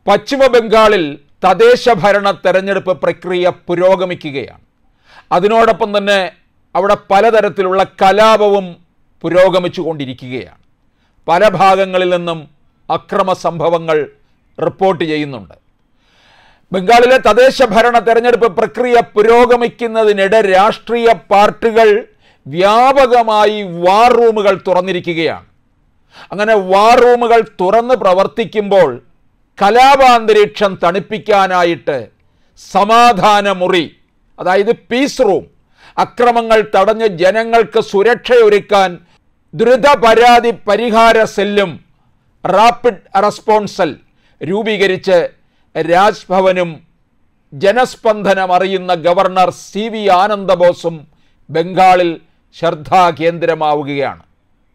പശ്ചിമ ബംഗാളിൽ തദ്ദേശ ഭരണ തെരഞ്ഞെടുപ്പ് പ്രക്രിയ പുരോഗമിക്കുകയാണ് അതിനോടൊപ്പം തന്നെ അവിടെ പലതരത്തിലുള്ള കലാപവും പുരോഗമിച്ചു കൊണ്ടിരിക്കുകയാണ് പല ഭാഗങ്ങളിൽ നിന്നും അക്രമ സംഭവങ്ങൾ റിപ്പോർട്ട് ചെയ്യുന്നുണ്ട് ബംഗാളിലെ തദ്ദേശ ഭരണ തെരഞ്ഞെടുപ്പ് പ്രക്രിയ പുരോഗമിക്കുന്നതിനിടെ രാഷ്ട്രീയ പാർട്ടികൾ വ്യാപകമായി വാർ റൂമുകൾ തുറന്നിരിക്കുകയാണ് അങ്ങനെ വാർ റൂമുകൾ തുറന്ന് പ്രവർത്തിക്കുമ്പോൾ കലാപാന്തരീക്ഷം തണുപ്പിക്കാനായിട്ട് സമാധാന മുറി അതായത് പീസ് റൂം അക്രമങ്ങൾ തടഞ്ഞ് ജനങ്ങൾക്ക് സുരക്ഷയൊരുക്കാൻ ദ്രുത പരാതി പരിഹാര സെല്ലും റാപ്പിഡ് റെസ്പോൺസ് സെൽ രൂപീകരിച്ച് രാജ്ഭവനും ജനസ്പന്ദനം അറിയുന്ന ഗവർണർ സി വി ആനന്ദബോസും ബംഗാളിൽ ശ്രദ്ധാകേന്ദ്രമാവുകയാണ്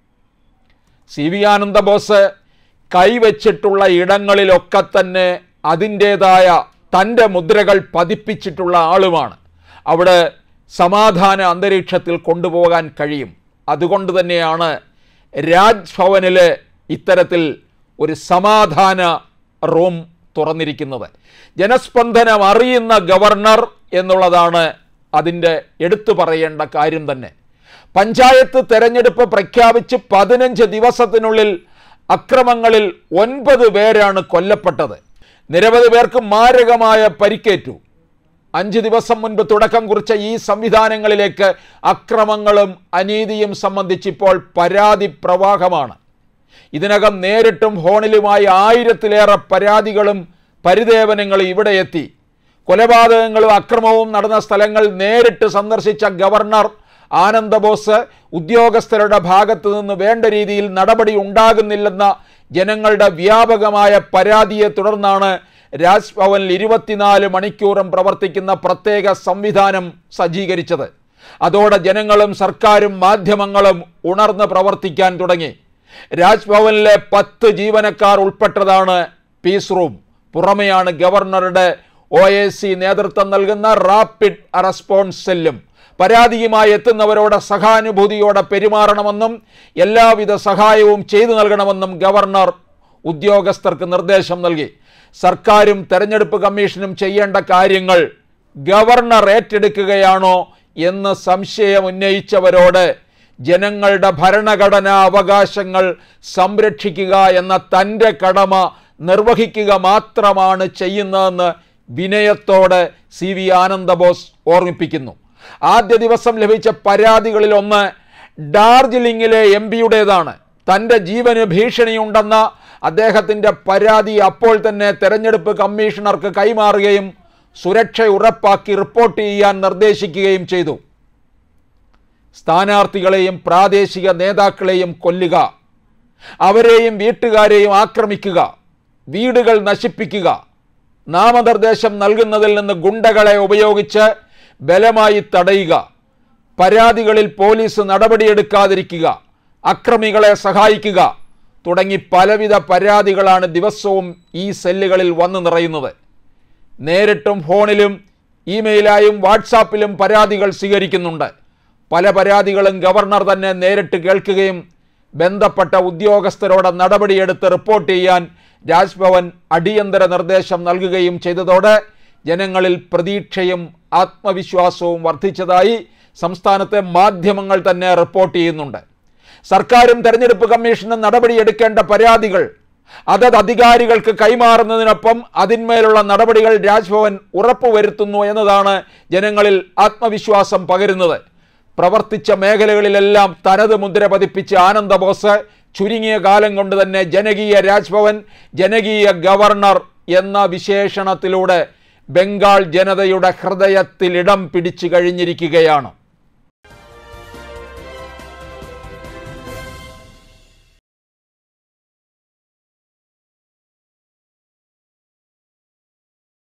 സി വി ആനന്ദബോസ് കൈവച്ചിട്ടുള്ള ഇടങ്ങളിലൊക്കെ തന്നെ അതിൻ്റേതായ തൻ്റെ മുദ്രകൾ പതിപ്പിച്ചിട്ടുള്ള ആളുമാണ് അവിടെ സമാധാന അന്തരീക്ഷത്തിൽ കൊണ്ടുപോകാൻ കഴിയും അതുകൊണ്ട് തന്നെയാണ് രാജ്ഭവനിൽ ഇത്തരത്തിൽ ഒരു സമാധാന റൂം തുറന്നിരിക്കുന്നത് ജനസ്പന്ദനം അറിയുന്ന ഗവർണർ എന്നുള്ളതാണ് അതിൻ്റെ എടുത്തു പറയേണ്ട കാര്യം തന്നെ പഞ്ചായത്ത് തെരഞ്ഞെടുപ്പ് പ്രഖ്യാപിച്ച് പതിനഞ്ച് ദിവസത്തിനുള്ളിൽ അക്രമങ്ങളിൽ ഒൻപത് പേരാണ് കൊല്ലപ്പെട്ടത് നിരവധി പേർക്ക് മാരകമായ പരിക്കേറ്റു അഞ്ച് ദിവസം മുൻപ് തുടക്കം കുറിച്ച ഈ സംവിധാനങ്ങളിലേക്ക് അക്രമങ്ങളും അനീതിയും സംബന്ധിച്ച് ഇപ്പോൾ പരാതി പ്രവാഹമാണ് ഇതിനകം നേരിട്ടും ഫോണിലുമായി ആയിരത്തിലേറെ പരാതികളും പരിദേവനങ്ങളും ഇവിടെ എത്തി കൊലപാതകങ്ങളും അക്രമവും നടന്ന സ്ഥലങ്ങൾ നേരിട്ട് സന്ദർശിച്ച ഗവർണർ ആനന്ദബോസ് ഉദ്യോഗസ്ഥരുടെ ഭാഗത്തു നിന്ന് വേണ്ട രീതിയിൽ നടപടി ഉണ്ടാകുന്നില്ലെന്ന ജനങ്ങളുടെ വ്യാപകമായ പരാതിയെ തുടർന്നാണ് രാജ്ഭവനിൽ ഇരുപത്തിനാല് മണിക്കൂറും പ്രവർത്തിക്കുന്ന പ്രത്യേക സംവിധാനം സജ്ജീകരിച്ചത് അതോടെ ജനങ്ങളും സർക്കാരും മാധ്യമങ്ങളും ഉണർന്ന് പ്രവർത്തിക്കാൻ തുടങ്ങി രാജ്ഭവനിലെ പത്ത് ജീവനക്കാർ ഉൾപ്പെട്ടതാണ് പീസ് റൂം പുറമെയാണ് ഗവർണറുടെ ഒ എ സി നേതൃത്വം നൽകുന്ന റാപ്പിഡ് റെസ്പോൺസ് സെല്ലും പരാതിയുമായി എത്തുന്നവരോട് സഹാനുഭൂതിയോടെ പെരുമാറണമെന്നും എല്ലാവിധ സഹായവും ചെയ്തു നൽകണമെന്നും ഗവർണർ ഉദ്യോഗസ്ഥർക്ക് നിർദ്ദേശം നൽകി സർക്കാരും തെരഞ്ഞെടുപ്പ് കമ്മീഷനും ചെയ്യേണ്ട കാര്യങ്ങൾ ഗവർണർ ഏറ്റെടുക്കുകയാണോ എന്ന് സംശയം ഉന്നയിച്ചവരോട് ജനങ്ങളുടെ ഭരണഘടനാ അവകാശങ്ങൾ സംരക്ഷിക്കുക എന്ന തൻ്റെ കടമ നിർവഹിക്കുക മാത്രമാണ് ചെയ്യുന്നതെന്ന് വിനയത്തോടെ സി വി ആനന്ദബോസ് ഓർമ്മിപ്പിക്കുന്നു ആദ്യ ദിവസം ലഭിച്ച പരാതികളിൽ ഒന്ന് ഡാർജിലിംഗിലെ എം പിയുടേതാണ് തൻ്റെ ജീവന് ഭീഷണിയുണ്ടെന്ന അദ്ദേഹത്തിൻ്റെ പരാതി അപ്പോൾ തന്നെ തെരഞ്ഞെടുപ്പ് കമ്മീഷണർക്ക് കൈമാറുകയും സുരക്ഷ ഉറപ്പാക്കി റിപ്പോർട്ട് ചെയ്യാൻ നിർദ്ദേശിക്കുകയും ചെയ്തു സ്ഥാനാർത്ഥികളെയും പ്രാദേശിക നേതാക്കളെയും കൊല്ലുക അവരെയും വീട്ടുകാരെയും ആക്രമിക്കുക വീടുകൾ നശിപ്പിക്കുക നാമനിർദ്ദേശം നൽകുന്നതിൽ നിന്ന് ഗുണ്ടകളെ ഉപയോഗിച്ച് ബലമായി തടയുക പരാതികളിൽ പോലീസ് നടപടിയെടുക്കാതിരിക്കുക അക്രമികളെ സഹായിക്കുക തുടങ്ങി പലവിധ പരാതികളാണ് ദിവസവും ഈ സെല്ലുകളിൽ വന്നു നിറയുന്നത് നേരിട്ടും ഫോണിലും ഇമെയിലായും വാട്സാപ്പിലും പരാതികൾ സ്വീകരിക്കുന്നുണ്ട് പല പരാതികളും ഗവർണർ തന്നെ നേരിട്ട് കേൾക്കുകയും ബന്ധപ്പെട്ട ഉദ്യോഗസ്ഥരോട് നടപടിയെടുത്ത് റിപ്പോർട്ട് ചെയ്യാൻ രാജ്ഭവൻ അടിയന്തര നിർദ്ദേശം നൽകുകയും ചെയ്തതോടെ ജനങ്ങളിൽ പ്രതീക്ഷയും ആത്മവിശ്വാസവും വർദ്ധിച്ചതായി സംസ്ഥാനത്തെ മാധ്യമങ്ങൾ തന്നെ റിപ്പോർട്ട് ചെയ്യുന്നുണ്ട് സർക്കാരും തെരഞ്ഞെടുപ്പ് കമ്മീഷനും നടപടിയെടുക്കേണ്ട പരാതികൾ അതത് അധികാരികൾക്ക് കൈമാറുന്നതിനൊപ്പം അതിന്മേലുള്ള നടപടികൾ രാജ്ഭവൻ ഉറപ്പുവരുത്തുന്നു എന്നതാണ് ജനങ്ങളിൽ ആത്മവിശ്വാസം പകരുന്നത് പ്രവർത്തിച്ച മേഖലകളിലെല്ലാം തനത് മുദ്ര പതിപ്പിച്ച ആനന്ദബോസ് ചുരുങ്ങിയ കാലം കൊണ്ട് തന്നെ ജനകീയ രാജ്ഭവൻ ജനകീയ ഗവർണർ എന്ന വിശേഷണത്തിലൂടെ ബംഗാൾ ജനതയുടെ ഹൃദയത്തിൽ ഇടം പിടിച്ചു കഴിഞ്ഞിരിക്കുകയാണ്